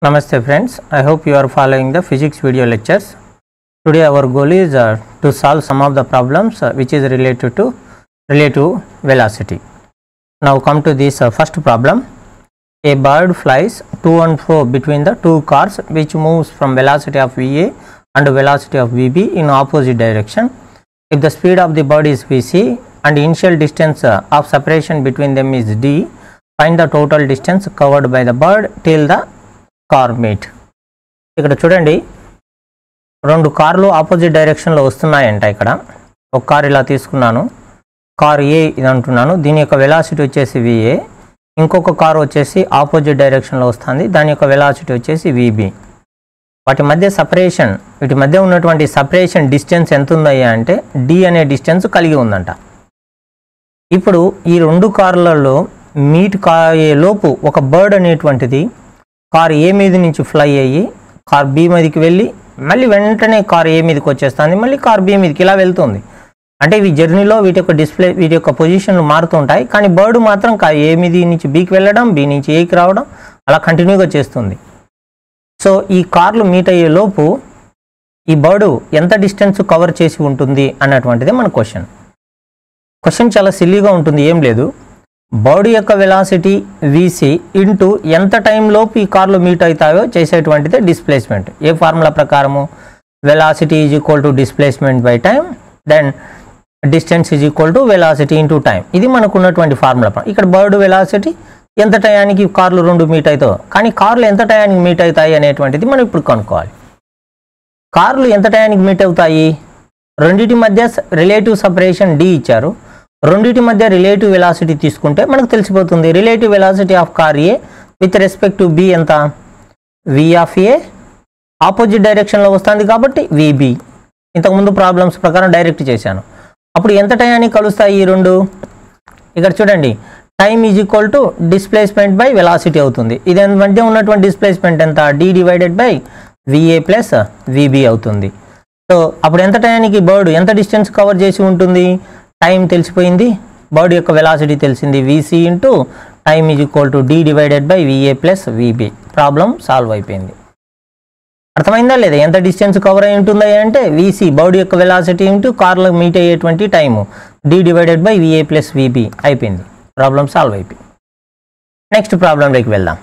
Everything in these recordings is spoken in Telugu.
Namaste friends, I hope you are following the physics video lectures. Today our goal is uh, to solve some of the problems uh, which is related to relative velocity. Now come to this uh, first problem. A bird flies to and fro between the two cars which moves from velocity of VA and velocity of VB in opposite direction. If the speed of the bird is VC and initial distance uh, of separation between them is D, find the total distance covered by the bird till the car meet ఇక్కడ చూడండి రెండు కార్లు ఆపోజిట్ డైరెక్షన్లో వస్తున్నాయంట ఇక్కడ ఒక కార్ ఇలా తీసుకున్నాను కార్ ఏ ఇది అంటున్నాను దీని యొక్క వెలాసిటీ వచ్చేసి విఏ ఇంకొక కార్ వచ్చేసి ఆపోజిట్ డైరెక్షన్లో వస్తుంది దాని యొక్క వెలాసిటీ వచ్చేసి విబి వాటి మధ్య సపరేషన్ వీటి మధ్య ఉన్నటువంటి సపరేషన్ డిస్టెన్స్ ఎంత ఉందయ్యా అంటే డి అనే డిస్టెన్స్ కలిగి ఉందంట ఇప్పుడు ఈ రెండు కార్లలో మీట్ కాయే లోపు ఒక బర్డ్ అనేటువంటిది కార్ ఏ మీద నుంచి ఫ్లై అయ్యి కార్ బి మీదకి వెళ్ళి మళ్ళీ వెంటనే కార్ ఏ మీదకి వచ్చేస్తుంది మళ్ళీ కార్ బి మీదకి ఇలా వెళ్తుంది అంటే ఇవి జర్నీలో వీటి యొక్క డిస్ప్లే వీటి యొక్క పొజిషన్లు మారుతుంటాయి కానీ బర్డ్ మాత్రం కార్ ఏ మీద నుంచి బీకి వెళ్ళడం బి నుంచి ఏకి రావడం అలా కంటిన్యూగా చేస్తుంది సో ఈ కార్లు మీట్ అయ్యే లోపు ఈ బర్డు ఎంత డిస్టెన్స్ కవర్ చేసి ఉంటుంది అన్నటువంటిదే మన క్వశ్చన్ క్వశ్చన్ చాలా సిల్లీగా ఉంటుంది ఏం లేదు బాడీ యొక్క వెలాసిటీ వీసీ ఇంటూ ఎంత టైంలోపు ఈ కార్లు మీట్ అవుతాయో చేసేటువంటిదే డిస్ప్లేస్మెంట్ ఏ ఫార్ములా ప్రకారము velocity is equal to displacement by time then distance is equal to velocity into time ఇది మనకు ఉన్నటువంటి ఫార్ములా ఇక్కడ బర్డ్ వెలాసిటీ ఎంత టయానికి కార్లు రెండు మీట్ అవుతాయో కానీ కార్లు ఎంత టయానికి మీట్ అవుతాయి అనేటువంటిది మనం ఇప్పుడు కనుక్కోవాలి కార్లు ఎంత టయానికి మీట్ అవుతాయి రెండింటి మధ్య రిలేటివ్ సపరేషన్ డి ఇచ్చారు రెండింటి మధ్య రిలేటివ్ వెలాసిటీ తీసుకుంటే మనకు తెలిసిపోతుంది relative velocity of car A with respect to B ఎంత వి ఆఫ్ ఏ ఆపోజిట్ డైరెక్షన్లో వస్తుంది కాబట్టి విబి ఇంతకుముందు ప్రాబ్లమ్స్ ప్రకారం డైరెక్ట్ చేశాను అప్పుడు ఎంత టయానికి కలుస్తాయి ఈ రెండు ఇక్కడ చూడండి time is equal to displacement by velocity అవుతుంది ఇది మధ్య ఉన్నటువంటి డిస్ప్లేస్మెంట్ ఎంత D divided by V A plus V B అవుతుంది సో అప్పుడు ఎంత టయానికి బర్డ్ ఎంత డిస్టెన్స్ కవర్ చేసి ఉంటుంది టైం తెలిసిపోయింది బర్డ్ యొక్క వెలాసిటీ తెలిసింది V C into time is equal to D divided by V A plus V B problem solve అయిపోయింది అర్థమైందా లేదా ఎంత డిస్టెన్స్ కవర్ అయి ఉంటుందా అంటే వీసీ బర్డ్ యొక్క వెలాసిటీ ఇంటూ కార్లో మీట్ అయ్యేటువంటి time D divided by V A plus V B అయిపోయింది ప్రాబ్లం సాల్వ్ అయిపోయింది నెక్స్ట్ ప్రాబ్లంలోకి వెళ్దాం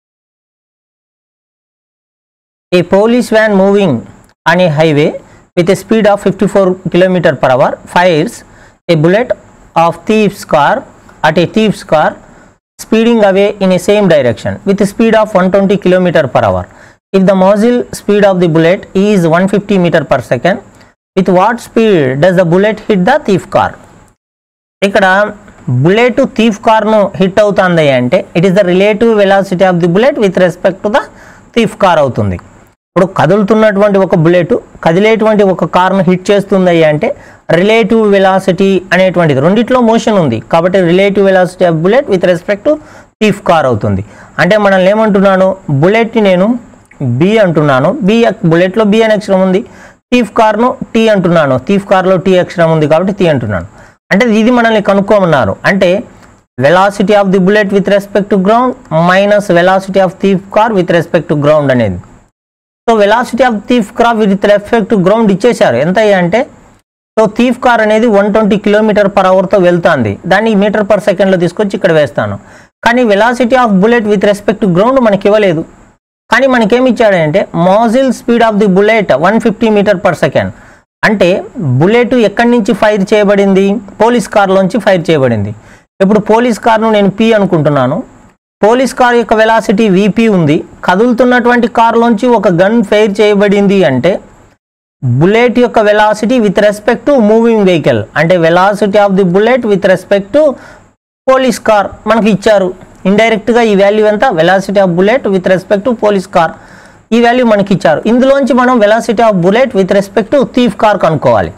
a police van moving on a highway with a speed of fifty four kilometer per hour fires a bullet of thief's car at a thief's car speeding away in a same direction with a speed of 120 km per hour. If the muzzle speed of the bullet is 150 meter per second, with what speed does the bullet hit the thief car? ఇక్కడ బుల్లెట్ థీఫ్ కార్ను హిట్ అవుతుంది అంటే it is the relative velocity of the bullet with respect to the thief car అవుతుంది ఇప్పుడు కదులుతున్నటువంటి ఒక బుల్లెట్ కదిలేటువంటి ఒక కార్ను హిట్ చేస్తుంది అంటే రిలేటివ్ వెలాసిటీ అనేటువంటిది రెండిట్లో మోషన్ ఉంది కాబట్టి relative velocity of bullet with respect to thief car అవుతుంది అంటే మనల్ని ఏమంటున్నాను బుల్లెట్ని నేను బి అంటున్నాను బి బుల్లెట్లో బి అనే అక్షరం ఉంది థీఫ్ కార్ను టీ అంటున్నాను థీఫ్ కార్లో టీ అక్షరం ఉంది కాబట్టి టీ అంటున్నాను అంటే ఇది మనల్ని కనుక్కోమన్నారు అంటే velocity of the bullet with respect to ground minus velocity of thief car with respect to ground అనేది so velocity of thief car with respect to ground ఇచ్చేశారు ఎంత అంటే సో థీఫ్ కార్ అనేది వన్ ట్వంటీ కిలోమీటర్ పర్ అవర్తో వెళ్తుంది దాన్ని మీటర్ పర్ సెకండ్లో తీసుకొచ్చి ఇక్కడ వేస్తాను కానీ velocity of bullet with respect to ground మనకి ఇవ్వలేదు కానీ మనకేమి ఇచ్చాడంటే muzzle speed of the bullet one fifty metre per second అంటే బుల్లెట్ ఎక్కడి నుంచి ఫైర్ చేయబడింది పోలీస్ కార్లోంచి ఫైర్ చేయబడింది ఇప్పుడు పోలీస్ కార్ను నేను పి అనుకుంటున్నాను పోలీస్ కార్ యొక్క వెలాసిటీ విపి ఉంది కదులుతున్నటువంటి కార్లోంచి ఒక గన్ ఫైర్ చేయబడింది అంటే బుల్లెట్ యొక్క velocity with respect to moving vehicle అంటే velocity of the bullet with respect to police car మనకి ఇచ్చారు ఇండైరెక్ట్గా ఈ వాల్యూ ఎంత velocity of bullet with respect to police car ఈ వాల్యూ మనకి ఇచ్చారు ఇందులోంచి మనం velocity of bullet with respect to thief car కనుక్కోవాలి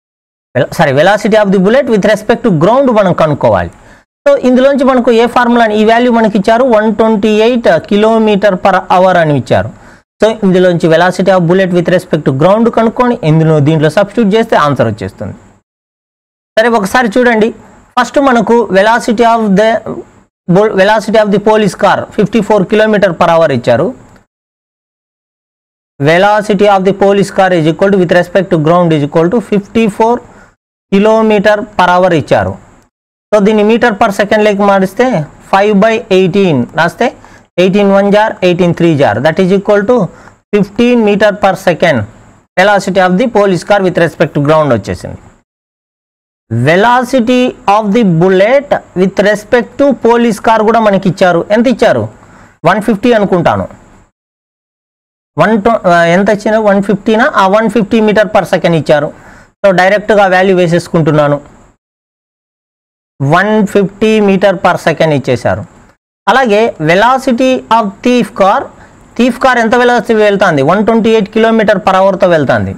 sorry velocity of the bullet with respect to ground మనం కనుక్కోవాలి సో ఇందులోంచి మనకు ఏ ఫార్ములా ఈ వాల్యూ మనకి ఇచ్చారు one twenty eight kilometer per hour అని ఇచ్చారు సో ఇందులోంచి velocity of bullet with respect to ground కనుక్కొని ఇందులో దీంట్లో సబ్స్టిట్యూట్ చేస్తే ఆన్సర్ వచ్చేస్తుంది సరే ఒకసారి చూడండి ఫస్ట్ మనకు velocity of the velocity of the police car fifty four kilometer per hour ఇచ్చారు velocity of the police car is equal to with respect to ground is equal to 54 kilometer per hour ఇచ్చారు సో దీన్ని మీటర్ పర్ సెకండ్ లెక్క మారిస్తే ఫైవ్ బై ఎయిటీన్ రాస్తే ఎయిటీన్ వన్ జార్ ఎయిటీన్ త్రీ జార్ that is equal to fifteen metre per second velocity of the police car with respect to ground వచ్చేసింది velocity of the bullet with respect to police car కూడా మనకి ఇచ్చారు ఎంత ఇచ్చారు వన్ ఫిఫ్టీ అనుకుంటాను వన్ ఎంత ఇచ్చిన వన్ ఫిఫ్టీనా ఆ one fifty metre per second ఇచ్చారు సో డైరెక్ట్గా వాల్యూ వేసేసుకుంటున్నాను one fifty metre per second ఇచ్చేశారు అలాగే velocity of thief car thief car ఎంత వెలాసిటీ వెళ్తుంది one twenty eight kilometer per అవర్తో వెళ్తుంది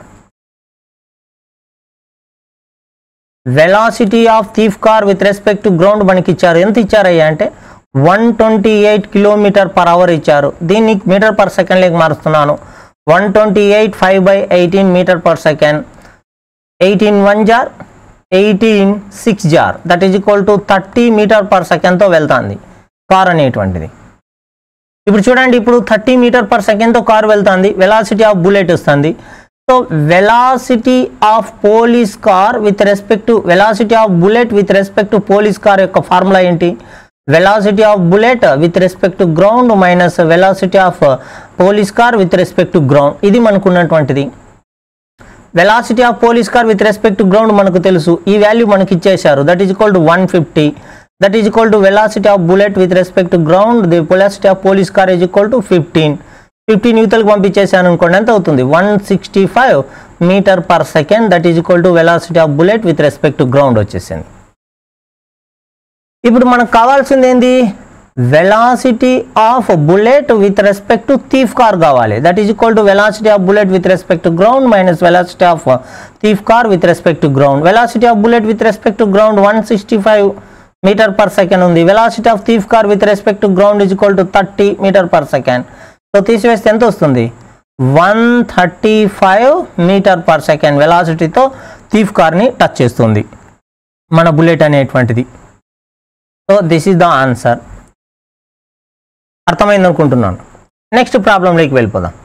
velocity of thief car with respect to ground మనకి ఇచ్చారు ఎంత ఇచ్చారయ్యా అంటే one twenty eight kilometer per hour ఇచ్చారు దీన్ని మీటర్ పర్ సెకండ్లోకి మారుస్తున్నాను one twenty eight five by eighteen meter per second eighteen one జార్ ఎయిటీన్ సిక్స్ జార్ that is equal to thirty metre per సెకండ్తో వెళ్తుంది కార్ అనేటువంటిది ఇప్పుడు చూడండి ఇప్పుడు థర్టీ మీటర్ పర్ సెకండ్తో కార్ వెళ్తుంది వెలాసిటీ ఆఫ్ బుల్లెట్ వస్తుంది so velocity of police car with respect to velocity of bullet with respect to police car యొక్క ఫార్ములా ఏంటి velocity of bullet with respect to ground minus velocity of police car with respect to ground ఇది మనకు ఉన్నటువంటిది velocity of police car with respect to ground మనకు తెలుసు ఈ వాల్యూ మనకి ఇచ్చేశారు that is equal to one fifty that is equal to velocity of bullet with respect to ground the velocity of police car is equal to fifteen fifteen యూతలకు పంపించేసాను అనుకోండి ఎంత అవుతుంది one sixty five metre per second that is equal to velocity of bullet with respect to ground వచ్చేసింది ఇప్పుడు మనకు కావాల్సింది ఏంది velocity of bullet with respect to thief car కావాలి that is equal to velocity of bullet with respect to ground minus velocity of thief car with respect to ground velocity of bullet with respect to ground one sixty five metre per second ఉంది velocity of thief car with respect to ground is equal to thirty metre per second so తీసివేస్తే ఎంత వస్తుంది one thirty five metre per second వెలాసిటీతో థీఫ్ కార్ని టచ్ చేస్తుంది మన బుల్లెట్ అనేటువంటిది so this is the answer అర్థమైంది అనుకుంటున్నాను నెక్స్ట్ ప్రాబ్లంలోకి వెళ్ళిపోదాం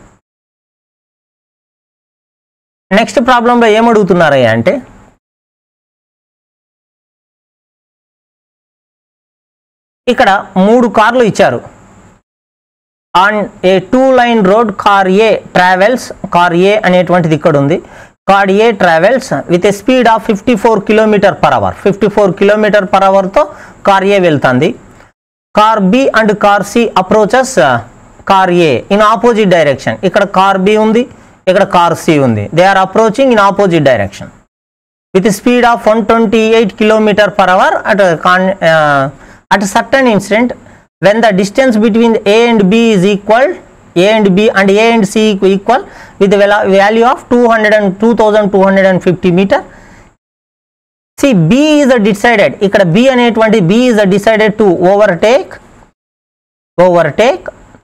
నెక్స్ట్ ప్రాబ్లంలో ఏం అడుగుతున్నారయ్యా అంటే ఇక్కడ మూడు కార్లు ఇచ్చారు on a two line road car A travels car A అనేటువంటిది ఇక్కడ ఉంది car A travels with a speed of fifty four kilometer per hour fifty four kilometer per అవర్తో కార్ ఏ వెళ్తుంది car B and car C approaches car A in opposite direction ఇక్కడ కార్ బి ఉంది ఇక్కడ కార్ సి ఉంది they are approaching in opposite direction with speed of one twenty eight kilometer per hour at at certain incident when the distance between A and B is equal A and B and A and C equal with value of two hundred and two thousand two hundred and fifty meter C B is decided ఇక్కడ బి అనేటువంటి B is decided to overtake overtake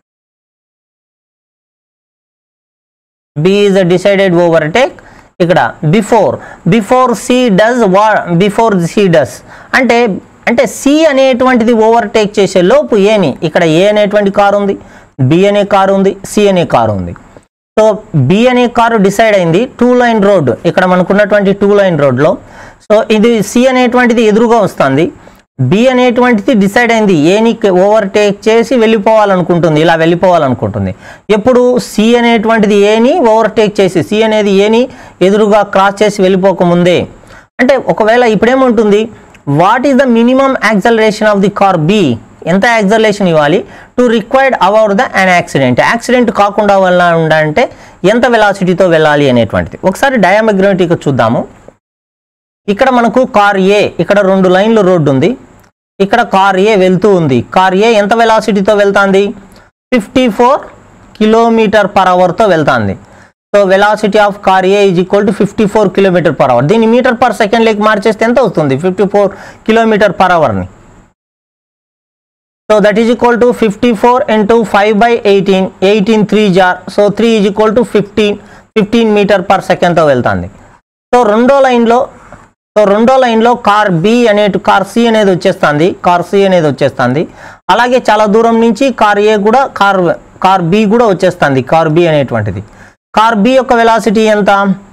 B is decided overtake ఇక్కడ బిఫోర్ బిఫోర్ సి డస్ వా బిఫోర్ సి డస్ అంటే అంటే సి అనేటువంటిది ఓవర్టేక్ చేసే లోపు ఏని ఇక్కడ ఏ అనేటువంటి కారు ఉంది బి అనే కారు ఉంది సి అనే కారు ఉంది సో బి అనే కారు డిసైడ్ అయింది టూ లైన్ రోడ్ ఇక్కడ మనకున్నటువంటి టూ లైన్ రోడ్లో సో ఇది సి అనేటువంటిది ఎదురుగా వస్తుంది బి అనేటువంటిది డిసైడ్ అయింది ఏని ఓవర్టేక్ చేసి వెళ్ళిపోవాలనుకుంటుంది ఇలా వెళ్ళిపోవాలనుకుంటుంది ఎప్పుడు సి అనేటువంటిది ఏని ఓవర్టేక్ చేసి సి అనేది ఏని ఎదురుగా క్రాస్ చేసి వెళ్ళిపోకముందే అంటే ఒకవేళ ఇప్పుడేముంటుంది what is the minimum acceleration of the car B ఎంత యాక్సలరేషన్ ఇవ్వాలి to required our the an accident accident కాకుండా వల్ల ఉండాలంటే ఎంత వెలాసిటీతో వెళ్ళాలి అనేటువంటిది ఒకసారి డయామగ్రమెటిక్ చూద్దాము ఇక్కడ మనకు కార్ ఏ ఇక్కడ రెండు లైన్లు రోడ్డు ఉంది ఇక్కడ కార్ ఏ వెళ్తూ ఉంది కార్ ఏ ఎంత వెలాసిటీతో వెళ్తుంది ఫిఫ్టీ ఫోర్ కిలోమీటర్ పర్ అవర్తో వెళ్తుంది so velocity of car A is equal to fifty four kilometer per hour దీన్ని మీటర్ పర్ సెకండ్ లేకి మార్చేస్తే ఎంత వస్తుంది ఫిఫ్టీ ఫోర్ కిలోమీటర్ పర్ అవర్ని so that is equal to fifty four into five by eighteen eighteen three జార్ so three is equal to fifteen fifteen metre per సెకండ్తో వెళ్తుంది సో రెండో లైన్లో సో రెండో లైన్లో కార్ బి అనే కార్ సి అనేది వచ్చేస్తుంది కార్ సి అనేది వచ్చేస్తుంది అలాగే చాలా దూరం నుంచి కార్ ఏ కూడా కార్ కార్ బి కూడా వచ్చేస్తుంది కార్ బి అనేటువంటిది కార్ బి యొక్క వెలాసిటీ ఎంత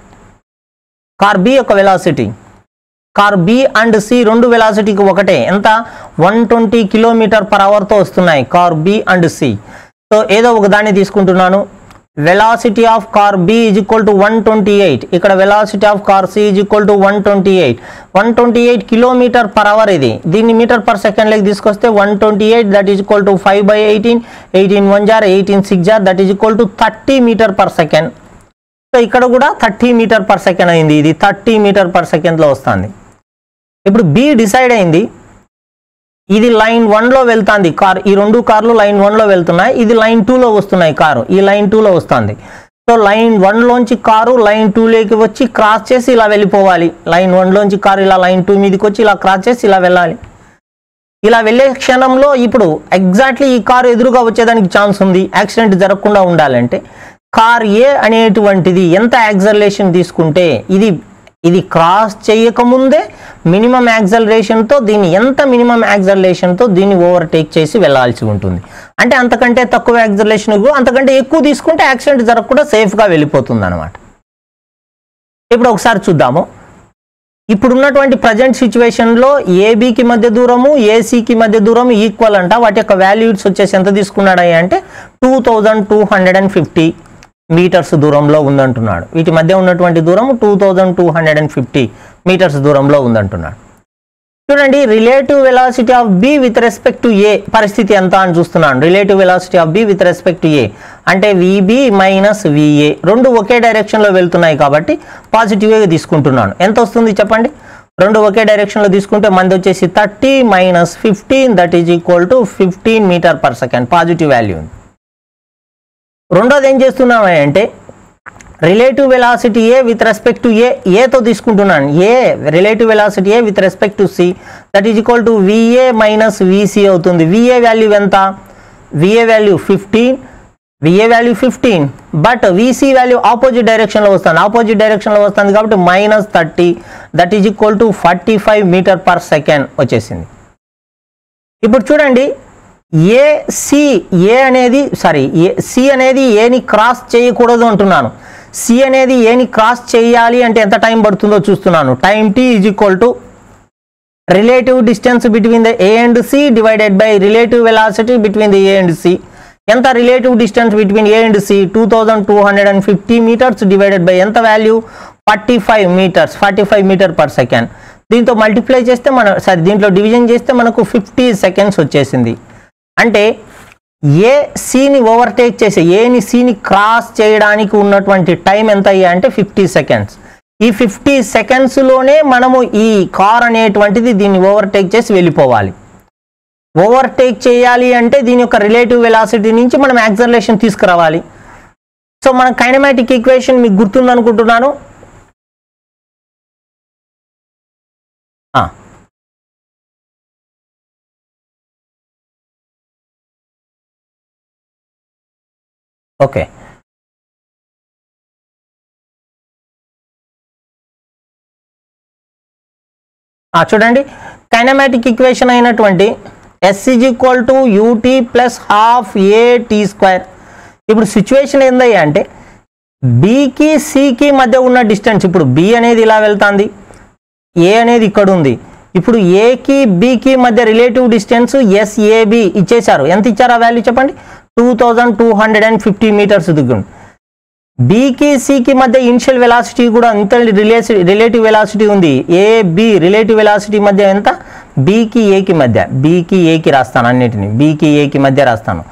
కార్ బి యొక్క velocity car B and C రెండు వెలాసిటీకి ఒకటే ఎంత వన్ ట్వంటీ కిలోమీటర్ పర్ అవర్తో వస్తున్నాయి car B and C so ఏదో ఒక దాన్ని తీసుకుంటున్నాను velocity of car B is equal to one twenty eight ఇక్కడ velocity of car C is equal to one twenty eight one twenty eight kilometer per hour ఇది దీన్ని మీటర్ పర్ సెకండ్లోకి తీసుకొస్తే one twenty eight that is equal to five by eighteen eighteen one జార్ ఎయిటీన్ సిక్స్ జార్ that is equal to thirty metre per second so ఇక్కడ కూడా థర్టీ మీటర్ పర్ సెకండ్ అయింది ఇది థర్టీ మీటర్ పర్ సెకండ్లో వస్తుంది ఇప్పుడు బి డిసైడ్ అయింది ఇది లైన్ వన్లో వెళ్తుంది కార్ ఈ రెండు కార్లు లైన్ వన్లో వెళ్తున్నాయి ఇది లైన్ టూలో వస్తున్నాయి కారు ఈ లైన్ టూలో వస్తుంది సో లైన్ వన్లోంచి కారు లైన్ టూలోకి వచ్చి క్రాస్ చేసి ఇలా వెళ్ళిపోవాలి లైన్ వన్లోంచి కారు ఇలా లైన్ టూ మీదకి వచ్చి ఇలా క్రాస్ చేసి ఇలా వెళ్ళాలి ఇలా వెళ్ళే క్షణంలో ఇప్పుడు ఎగ్జాక్ట్లీ ఈ కారు ఎదురుగా వచ్చేదానికి ఛాన్స్ ఉంది యాక్సిడెంట్ జరగకుండా ఉండాలంటే కార్ ఏ అనేటువంటిది ఎంత యాక్సలరేషన్ తీసుకుంటే ఇది ఇది క్రాస్ చేయకముందే మినిమం యాక్సలరేషన్తో దీన్ని ఎంత మినిమం యాక్సలరేషన్తో దీన్ని ఓవర్టేక్ చేసి వెళ్ళాల్సి ఉంటుంది అంటే అంతకంటే తక్కువ యాక్సలరేషన్ అంతకంటే ఎక్కువ తీసుకుంటే యాక్సిడెంట్ జరగకుండా సేఫ్గా వెళ్ళిపోతుంది అనమాట ఇప్పుడు ఒకసారి చూద్దాము ఇప్పుడున్నటువంటి ప్రజెంట్ సిచ్యువేషన్లో ఏబికి మధ్య దూరము ఏసీకి మధ్య దూరం ఈక్వల్ అంట వాటి యొక్క వాల్యూస్ వచ్చేసి ఎంత తీసుకున్నాడు అంటే two thousand two hundred and fifty metres దూరంలో ఉందంటున్నాడు వీటి మధ్య ఉన్నటువంటి దూరం two thousand two hundred and fifty metres దూరంలో ఉందంటున్నాడు చూడండి relative velocity of B with respect to A పరిస్థితి ఎంత అని చూస్తున్నాను relative velocity of B with respect to A అంటే విబి మైనస్ విఏ రెండు ఒకే డైరెక్షన్లో వెళ్తున్నాయి కాబట్టి పాజిటివ్గా తీసుకుంటున్నాను ఎంత వస్తుంది చెప్పండి రెండు ఒకే డైరెక్షన్లో తీసుకుంటే మంది వచ్చేసి thirty minus fifteen that is equal to fifteen metre per second positive value ఉంది రెండోది ఏం చేస్తున్నాము అంటే relative velocity A with respect to A ఏతో తీసుకుంటున్నాను A relative velocity A with respect to C that is equal to VA minus VC అవుతుంది విఏ వాల్యూ ఎంత VA value fifteen VA value fifteen but VC value opposite డైరెక్షన్లో వస్తుంది ఆపోజిట్ డైరెక్షన్లో వస్తుంది కాబట్టి minus thirty that is equal to forty five metre per second వచ్చేసింది ఇప్పుడు చూడండి ఏ సి ఏ అనేది సారీ ఏ సి అనేది ఏని క్రాస్ చేయకూడదు అంటున్నాను సి అనేది ఏని క్రాస్ చేయాలి అంటే ఎంత టైం పడుతుందో చూస్తున్నాను time T is equal to relative distance between the A and C divided by relative velocity between the A and C ఎంత relative distance between A and C two thousand two hundred and fifty metres divided by ఎంత value forty five metres forty five metre per second దీంతో మల్టిప్లై చేస్తే మన సారీ దీంట్లో డివిజన్ చేస్తే మనకు ఫిఫ్టీ సెకండ్స్ వచ్చేసింది అంటే ఏ సిని ఓవర్టేక్ చేసే ఏని సిని క్రాస్ చేయడానికి ఉన్నటువంటి టైం ఎంత అయ్యా అంటే ఫిఫ్టీ సెకండ్స్ ఈ ఫిఫ్టీ సెకండ్స్లోనే మనము ఈ కార్ అనేటువంటిది దీన్ని ఓవర్టేక్ చేసి వెళ్ళిపోవాలి ఓవర్టేక్ చేయాలి అంటే దీని యొక్క రిలేటివ్ వెలాసిటీ నుంచి మనం యాక్సలరేషన్ తీసుకురావాలి సో మన కైనమాటిక్ ఈక్వేషన్ మీకు గుర్తుందనుకుంటున్నాను ఆ, ఓకే ఆ, చూడండి కైనమాటిక్ ఈక్వేషన్ అయినటువంటి S is equal to UT plus half A T square ఇప్పుడు సిచ్యువేషన్ ఏందయ్యా అంటే బీకి సికి మధ్య ఉన్న డిస్టెన్స్ ఇప్పుడు బి అనేది ఇలా వెళ్తుంది ఏ అనేది ఇక్కడ ఉంది ఇప్పుడు ఏకి బికి మధ్య రిలేటివ్ డిస్టెన్స్ ఎస్ఏబి ఇచ్చేశారు ఎంత ఇచ్చారు ఆ వాల్యూ చెప్పండి two thousand two hundred and fifty metres దిగుంది బీకి సికి మధ్య ఇనిషియల్ వెలాసిటీ కూడా అంత రిలేసి రిలేటివ్ వెలాసిటీ ఉంది ఏ బి రిలేటివ్ వెలాసిటీ మధ్య ఎంత బీకి ఏకి మధ్య బీకి ఏకి రాస్తాను అన్నిటిని బీకి ఏకి మధ్య రాస్తాను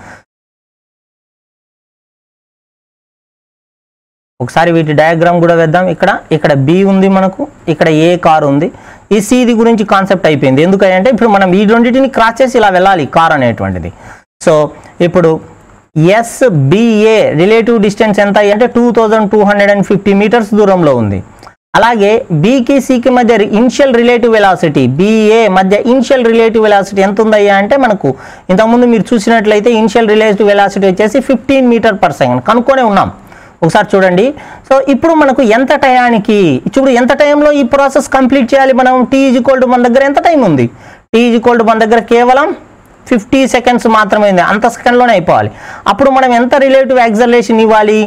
ఒకసారి వీటి డయాగ్రామ్ కూడా వేద్దాం ఇక్కడ ఇక్కడ బి ఉంది మనకు ఇక్కడ ఏ కార్ ఉంది ఈ సిది గురించి కాన్సెప్ట్ అయిపోయింది ఎందుకంటే ఇప్పుడు మనం ఈ రెండింటిని క్రాస్ చేసి ఇలా వెళ్ళాలి కార్ అనేటువంటిది సో ఇప్పుడు ఎస్బిఏ రిలేటివ్ డిస్టెన్స్ ఎంత అంటే two thousand two hundred and fifty metres దూరంలో ఉంది అలాగే బీకి సికి మధ్య ఇనిషియల్ రిలేటివ్ వెలాసిటీ బిఏ మధ్య ఇనిషియల్ రిలేటివ్ వెలాసిటీ ఎంత ఉందయ్యా అంటే మనకు ఇంతకుముందు మీరు చూసినట్లయితే ఇనిషియల్ రిలేటివ్ వెలాసిటీ వచ్చేసి ఫిఫ్టీన్ మీటర్ పర్ సెకండ్ కనుక్కొనే ఉన్నాం ఒకసారి చూడండి సో ఇప్పుడు మనకు ఎంత టయానికి ఇప్పుడు ఎంత టైంలో ఈ ప్రాసెస్ కంప్లీట్ చేయాలి మనం టీ ఈజ్ ఈక్వల్ టు మన దగ్గర ఎంత టైం ఉంది టీ ఈజ్ ఈక్వల్ టు మన దగ్గర కేవలం ఫిఫ్టీ సెకండ్స్ మాత్రమే ఉంది అంత సెకండ్లోనే అయిపోవాలి అప్పుడు మనం ఎంత రిలేటివ్ యాక్సలేషన్ ఇవ్వాలి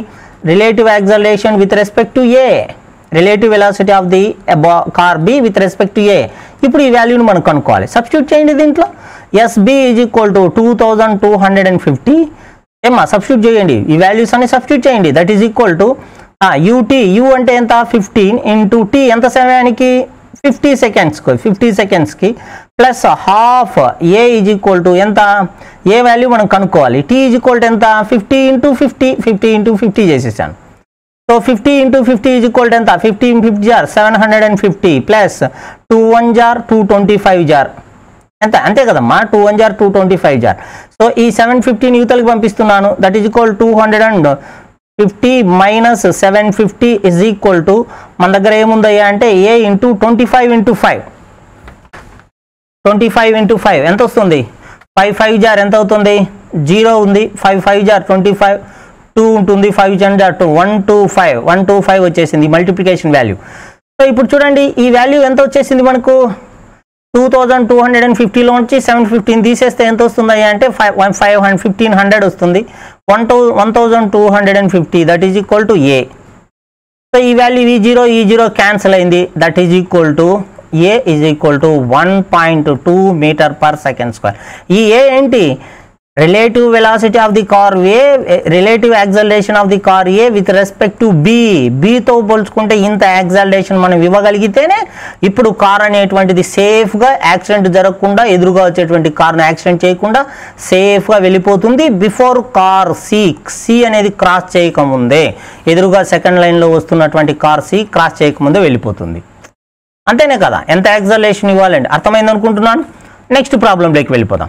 relative acceleration with respect to A relative velocity of the car B with respect to A ఇప్పుడు ఈ వాల్యూని మనం కనుక్కోవాలి సబ్స్టిట్యూట్ చేయండి దీంట్లో SB is equal to two thousand two hundred and fifty ఏమా సబ్స్టిట్యూట్ చేయండి ఈ వాల్యూస్ అన్ని సబ్స్టిట్యూట్ చేయండి that is equal to UT U అంటే ఎంత ఫిఫ్టీన్ ఇంటూ టీ ఎంత సమయానికి ఫిఫ్టీ సెకండ్స్కి ఫిఫ్టీ సెకండ్స్కి plus half A is equal to ఎంత ఏ వాల్యూ మనం కనుక్కోవాలి టీ ఈజ్ ఈక్వల్ టు ఎంత fifty into fifty fifty into fifty చేసేసాను so fifty into fifty is equal to ఎంత ఫిఫ్టీ ఫిఫ్టీ జార్ seven hundred and fifty plus two one జార్ టూ ట్వంటీ ఫైవ్ జార్ ఎంత అంతే కదమ్మా టూ వన్ జార్ టూ ట్వంటీ ఫైవ్ జార్ సో ఈ సెవెన్ ఫిఫ్టీని యూతలకి పంపిస్తున్నాను that is equal to hundred and fifty minus seven fifty is equal to మన దగ్గర ఏముందయ్యా అంటే A into twenty five into five twenty five into five ఎంత వస్తుంది ఫైవ్ ఫైవ్ జార్ ఎంత అవుతుంది జీరో ఉంది ఫైవ్ ఫైవ్ జార్ ట్వంటీ ఫైవ్ టూ ఉంటుంది ఫైవ్ జన్ జార్ two one two five one two five వచ్చేసింది మల్టిప్లికేషన్ వాల్యూ సో ఇప్పుడు చూడండి ఈ వాల్యూ ఎంత వచ్చేసింది మనకు two thousand two hundred and ఫిఫ్టీలో నుంచి సెవెన్ ఫిఫ్టీన్ తీసేస్తే ఎంత వస్తుంది అంటే five one five hundred fifteen hundred వస్తుంది one two one thousand two hundred and fifty that is equal to A so ఈ వాల్యూ ఈ జీరో ఈ జీరో క్యాన్సిల్ అయింది that is equal to A is equal to one point two metre per second square ఈ ఏ ఏంటి relative velocity of the car A relative acceleration of the car A with respect to B బీతో పోల్చుకుంటే ఇంత యాక్సలరేషన్ మనం ఇవ్వగలిగితేనే ఇప్పుడు కార్ అనేటువంటిది సేఫ్గా యాక్సిడెంట్ జరగకుండా ఎదురుగా వచ్చేటువంటి కార్ను యాక్సిడెంట్ చేయకుండా సేఫ్గా వెళ్ళిపోతుంది బిఫోర్ కార్ సి సి అనేది క్రాస్ చేయకముందే ఎదురుగా సెకండ్ లైన్లో వస్తున్నటువంటి కార్ సి క్రాస్ చేయకముందే వెళ్ళిపోతుంది అంతేనే కదా ఎంత యాక్సలేషన్ ఇవ్వాలండి అర్థమైంది అనుకుంటున్నాను నెక్స్ట్ ప్రాబ్లంలోకి వెళ్ళిపోదాం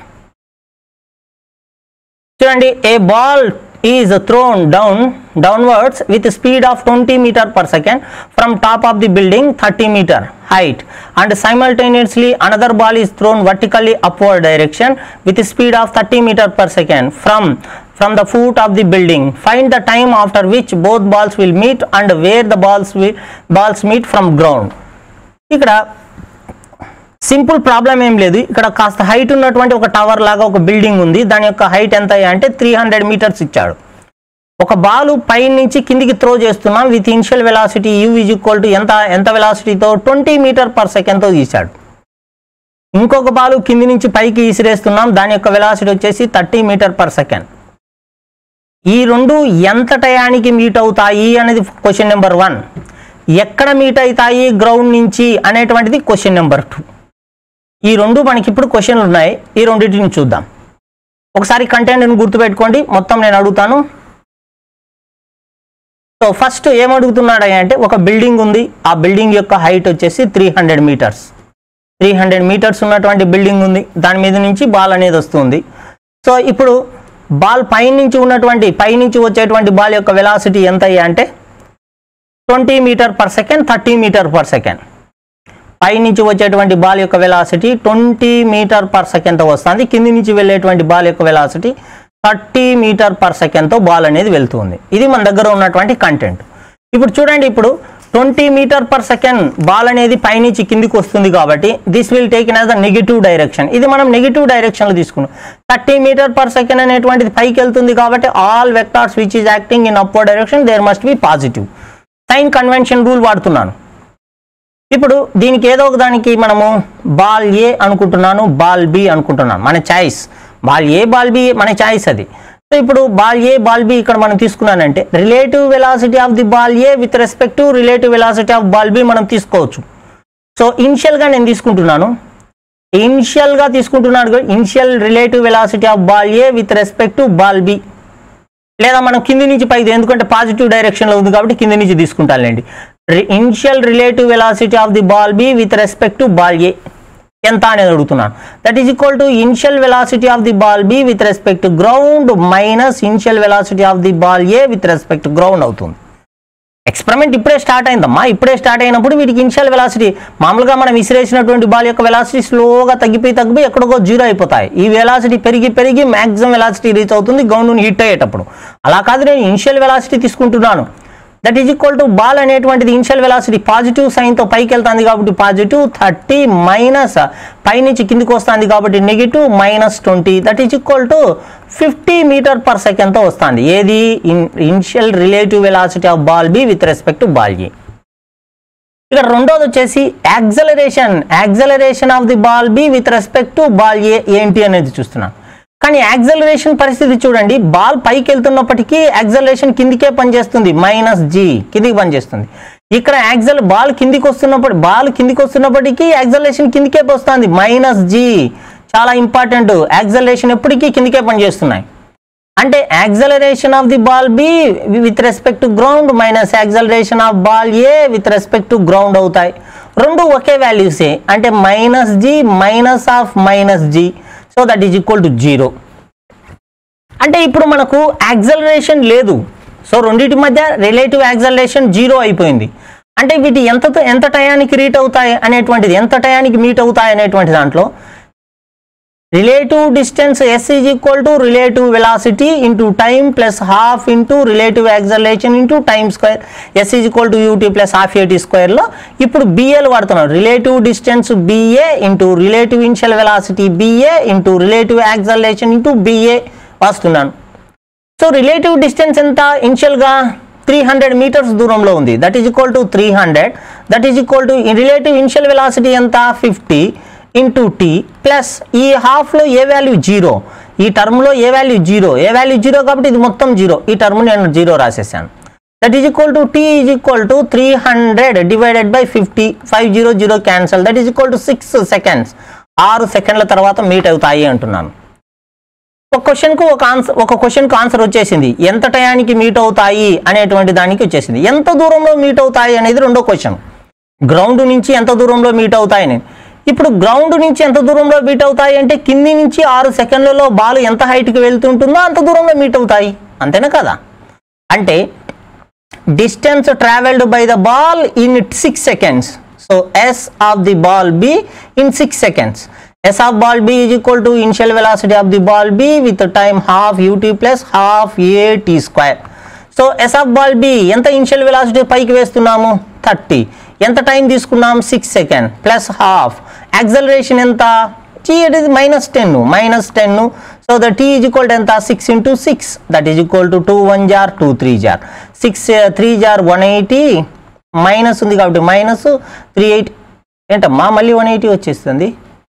చూడండి A ball is thrown down downwards with speed of twenty metre per second from top of the building thirty metre height and simultaneously another ball is thrown vertically upward direction with a speed of 30 meter per second from from the foot of the building find the time after which both balls will meet and where the balls will balls meet from ground ఇక్కడ సింపుల్ ప్రాబ్లం ఏం లేదు ఇక్కడ కాస్త హైట్ ఉన్నటువంటి ఒక టవర్ లాగా ఒక బిల్డింగ్ ఉంది దాని యొక్క హైట్ ఎంత అంటే త్రీ హండ్రెడ్ మీటర్స్ ఇచ్చాడు ఒక బాలు పై నుంచి కిందికి త్రో చేస్తున్నాం with initial velocity U is equal to ఎంత ఎంత వెలాసిటీతో ట్వంటీ మీటర్ పర్ సెకండ్తో తీశాడు ఇంకొక బాలు కింది నుంచి పైకి విసిరేస్తున్నాం దాని యొక్క వెలాసిటీ వచ్చేసి థర్టీ మీటర్ పర్ సెకండ్ ఈ రెండు ఎంత టయానికి మీట్ అవుతాయి అనేది క్వశ్చన్ నెంబర్ వన్ ఎక్కడ మీట్ అవుతాయి గ్రౌండ్ నుంచి అనేటువంటిది క్వశ్చన్ నెంబర్ టూ ఈ రెండు మనకి ఇప్పుడు క్వశ్చన్లు ఉన్నాయి ఈ రెండింటిని చూద్దాం ఒకసారి కంటెంట్ని గుర్తుపెట్టుకోండి మొత్తం నేను అడుగుతాను సో ఫస్ట్ ఏం అడుగుతున్నాడు అంటే ఒక బిల్డింగ్ ఉంది ఆ బిల్డింగ్ యొక్క హైట్ వచ్చేసి three hundred metres three hundred metres ఉన్నటువంటి బిల్డింగ్ ఉంది దాని మీద నుంచి బాల్ అనేది వస్తుంది సో ఇప్పుడు బాల్ పైనుంచి ఉన్నటువంటి పైనుంచి వచ్చేటువంటి బాల్ యొక్క వెలాసిటీ ఎంత అయ్యా అంటే twenty metre per second thirty metre per second పైనుంచి వచ్చేటువంటి బాల్ యొక్క వెలాసిటీ ట్వంటీ మీటర్ పర్ సెకండ్తో వస్తుంది కింది నుంచి వెళ్ళేటువంటి బాల్ యొక్క వెలాసిటీ థర్టీ మీటర్ పర్ సెకండ్తో బాల్ అనేది వెళ్తుంది ఇది మన దగ్గర ఉన్నటువంటి కంటెంట్ ఇప్పుడు చూడండి ఇప్పుడు twenty metre per second ball అనేది పైనుంచి కిందికి వస్తుంది కాబట్టి this will take in as the negative direction ఇది మనం నెగిటివ్ డైరెక్షన్లో తీసుకున్నాం థర్టీ మీటర్ పర్ సెకండ్ అనేటువంటిది పైకి వెళ్తుంది కాబట్టి all vectors which is acting in upward direction there must be positive sign convention rule వాడుతున్నాను ఇప్పుడు దీనికి ఏదో ఒక దానికి మనము బాల్ ఏ అనుకుంటున్నాను బాల్ బి అనుకుంటున్నాను మన choice ball A ball B మన చాయిస్ అది సో ఇప్పుడు బాల్ ఏ బాల్ బి ఇక్కడ మనం తీసుకున్నానంటే relative velocity of the ball A with respect to relative velocity of ball B మనం తీసుకోవచ్చు సో ఇనిషియల్గా నేను తీసుకుంటున్నాను ఇనిషియల్గా తీసుకుంటున్నాను initial relative velocity of ball A with respect to ball B లేదా మనం కింది నుంచి పైకి ఎందుకంటే పాజిటివ్ డైరెక్షన్లో ఉంది కాబట్టి కింది నుంచి తీసుకుంటానులేండి initial relative velocity of the ball B with respect to ball A ఎంత అనేది అడుగుతున్నాను that is equal to initial velocity of the ball B with respect ground minus initial velocity of the ball A with respect ground అవుతుంది ఎక్స్పెరిమెంట్ ఇప్పుడే స్టార్ట్ అయిందమ్మా ఇప్పుడే స్టార్ట్ అయినప్పుడు వీటికి ఇనిషియల్ వెలాసిటీ మామూలుగా మనం విసిరేసినటువంటి బాల్ యొక్క వెలాసిటీ స్లోగా తగ్గిపోయి తగ్గిపోయి ఎక్కడికో జీరో అయిపోతాయి ఈ వెలాసిటీ పెరిగి పెరిగి మ్యాక్సిమం వెలాసిటీ రీచ్ అవుతుంది గ్రౌండ్ని హిట్ అయ్యేటప్పుడు అలా కాదు నేను ఇనిషియల్ వెలాసిటీ తీసుకుంటున్నాను that is equal to ball అనేటువంటిది ఇనిషియల్ వెలాసిటీ పాజిటివ్ సైన్తో పైకి వెళ్తుంది కాబట్టి పాజిటివ్ థర్టీ మైనస్ పైనుంచి కిందికి వస్తుంది కాబట్టి negative minus twenty that is equal to fifty metre per సెకండ్తో వస్తుంది ఏది initial relative velocity of ball B with respect to ball ఈ ఇక్కడ రెండోది వచ్చేసి acceleration acceleration of the ball B with respect to ball A ఏంటి అనేది చూస్తున్నాను కానీ యాక్సలరేషన్ పరిస్థితి చూడండి బాల్ పైకి వెళ్తున్నప్పటికీ యాక్సలరేషన్ కిందికే పనిచేస్తుంది మైనస్ జీ కిందికి పనిచేస్తుంది ఇక్కడ యాక్సల్ బాల్ కిందికి వస్తున్నప్పుడు బాల్ కిందికి వస్తున్నప్పటికీ యాక్సలరేషన్ కిందికే వస్తుంది మైనస్ జీ చాలా ఇంపార్టెంట్ యాక్సలరేషన్ ఎప్పటికీ కిందికే పనిచేస్తున్నాయి అంటే acceleration of the ball B with respect to ground minus acceleration of ball A with respect to ground అవుతాయి రెండు ఒకే వాల్యూసే అంటే minus G minus of minus G so that is equal to zero అంటే ఇప్పుడు మనకు యాక్సలరేషన్ లేదు సో రెండింటి మధ్య రిలేటివ్ యాక్సలరేషన్ జీరో అయిపోయింది అంటే వీటి ఎంత ఎంత టయానికి రీట్ అవుతాయి అనేటువంటిది ఎంత టయానికి మీట్ అవుతాయి అనేటువంటి దాంట్లో relative distance S is equal to relative velocity into time plus half into relative acceleration into time square S is equal to UT plus half AT స్క్వేర్లో ఇప్పుడు బిఏలు వాడుతున్నాం relative distance BA into relative initial velocity BA into relative acceleration into BA వాస్తున్నాను సో రిలేటివ్ డిస్టెన్స్ ఎంత ఇనిషియల్గా త్రీ హండ్రెడ్ మీటర్స్ దూరంలో ఉంది that is equal to three hundred that is equal to relative initial velocity ఎంత ఫిఫ్టీ ఇంటూ టీ ప్లస్ ఈ హాఫ్లో ఏ వాల్యూ జీరో ఈ టర్మ్లో A value zero A value zero కాబట్టి ఇది మొత్తం జీరో ఈ టర్మ్ నేను జీరో రాసేసాను that is equal to T is equal to three hundred divided by fifty five zero zero cancel that is equal to six seconds ఆరు సెకండ్ల తర్వాత మీట్ అవుతాయి అంటున్నాను ఒక క్వశ్చన్కు ఒక ఆన్సర్ ఒక క్వశ్చన్కు ఆన్సర్ వచ్చేసింది ఎంత టయానికి మీట్ అవుతాయి అనేటువంటి దానికి వచ్చేసింది ఎంత దూరంలో మీట్ అవుతాయి అనేది రెండో క్వశ్చన్ గ్రౌండ్ నుంచి ఎంత దూరంలో మీట్ అవుతాయి అని ఇప్పుడు గ్రౌండ్ నుంచి ఎంత దూరంలో మీట్ అవుతాయి అంటే కింది నుంచి ఆరు సెకండ్లలో బాల్ ఎంత హైట్కి వెళ్తుంటుందో అంత దూరంలో మీట్ అవుతాయి అంతేనా కదా అంటే distance traveled by the ball in 6 seconds so s of the ball b in 6 seconds s of ball b is equal to initial velocity of the ball b with the time half ut plus half a t square so S of ball B ఎంత ఇనిషియల్ వెలాసిటీ పైకి వేస్తున్నాము థర్టీ ఎంత టైం తీసుకున్నాం six second plus half acceleration ఎంత T it is minus ten minus ten so the T is equal to ఎంత six into six that is equal to two one జార్ టూ త్రీ జార్ సిక్స్ త్రీ జార్ వన్ ఎయిటీ మైనస్ ఉంది కాబట్టి మైనస్ త్రీ ఎయిట్ ఏంటమ్మా మళ్ళీ వన్ ఎయిటీ వచ్చేస్తుంది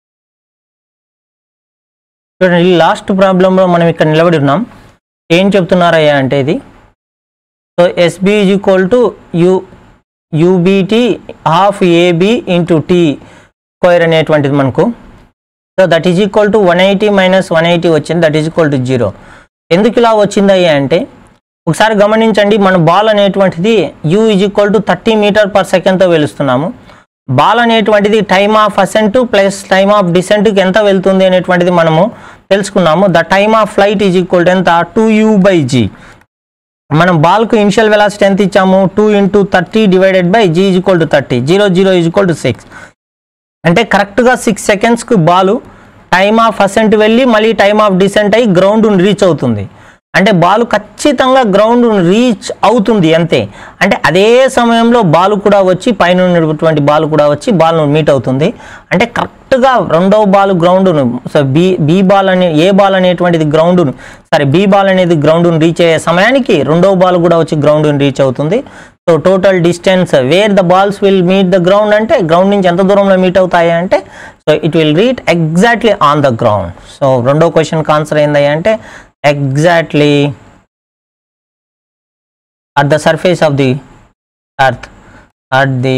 చూడండి లాస్ట్ ప్రాబ్లంలో మనం ఇక్కడ నిలబడి ఉన్నాం ఏం చెప్తున్నారయ్యా అంటే ఇది so SB is equal to U UBT half AB into T square అనేటువంటిది మనకు so that is equal to one eighty minus one eighty వచ్చింది that is equal to zero ఎందుకు ఇలా వచ్చిందయ్యా అంటే ఒకసారి గమనించండి మన బాల్ అనేటువంటిది U is equal to thirty metre per సెకండ్తో వెలుస్తున్నాము బాల్ అనేటువంటిది time of ascent plus time of డిసెంట్కి ఎంత వెళ్తుంది అనేటువంటిది మనము తెలుసుకున్నాము the time of flight is equal to ఎంత టూ యూ బై జీ మనం బాల్కు ఇనిషియల్ వెలాసిటీ ఎంత ఇచ్చాము two into thirty divided by G is equal to thirty zero zero is equal to six అంటే కరెక్ట్గా సిక్స్ సెకండ్స్కి బాలు టైమ్ ఆఫ్ అసెంట్ వెళ్ళి మళ్ళీ టైమ్ ఆఫ్ డిసెంట్ అయ్యి గ్రౌండ్ రీచ్ అవుతుంది అంటే బాల్ ఖచ్చితంగా గ్రౌండ్ రీచ్ అవుతుంది అంతే అంటే అదే సమయంలో బాల్ కూడా వచ్చి పైన ఉన్నటువంటి బాల్ కూడా వచ్చి బాల్ మీట్ అవుతుంది అంటే కరెక్ట్గా రెండవ బాల్ గ్రౌండ్ను సో బి బి బాల్ అనే ఏ బాల్ అనేటువంటిది గ్రౌండ్ను సరే బి బాల్ అనేది గ్రౌండ్ను రీచ్ అయ్యే సమయానికి రెండవ బాల్ కూడా వచ్చి గ్రౌండ్ను రీచ్ అవుతుంది so total distance where the balls will meet the ground అంటే గ్రౌండ్ నుంచి ఎంత దూరంలో మీట్ అవుతాయి అంటే so it will meet exactly on the ground so రెండో క్వశ్చన్కి ఆన్సర్ ఏంది అంటే exactly at the surface of the earth at the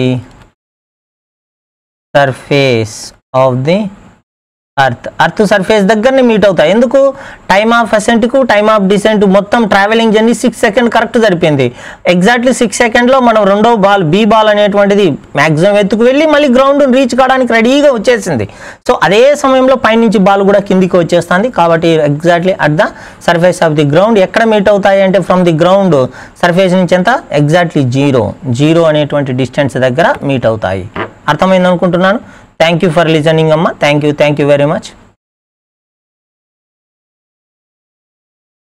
surface of the earth earth surface దగ్గరనే మీట్ అవుతాయి ఎందుకు టైమ్ ఆఫ్ అసెంట్కు టైమ్ ఆఫ్ డిసెంట్ మొత్తం travelling journey six second correct సరిపోయింది ఎగ్జాక్ట్లీ సిక్స్ సెకండ్లో మనం రెండో బాల్ బీ బాల్ అనేటువంటిది మ్యాక్సిమం ఎత్తుకు వెళ్ళి మళ్ళీ గ్రౌండ్ రీచ్ కావడానికి రెడీగా వచ్చేసింది సో అదే సమయంలో పైనుంచి బాల్ కూడా కిందికి వచ్చేస్తుంది కాబట్టి exactly at the surface of the ground ఎక్కడ మీట్ అవుతాయి అంటే ఫ్రమ్ ది గ్రౌండ్ సర్ఫేస్ నుంచి ఎంత ఎగ్జాక్ట్లీ జీరో జీరో అనేటువంటి డిస్టెన్స్ దగ్గర మీట్ అవుతాయి అర్థమైంది అనుకుంటున్నాను థ్యాంక్ యూ ఫర్ లిజనింగ్ అమ్మ thank you thank you very much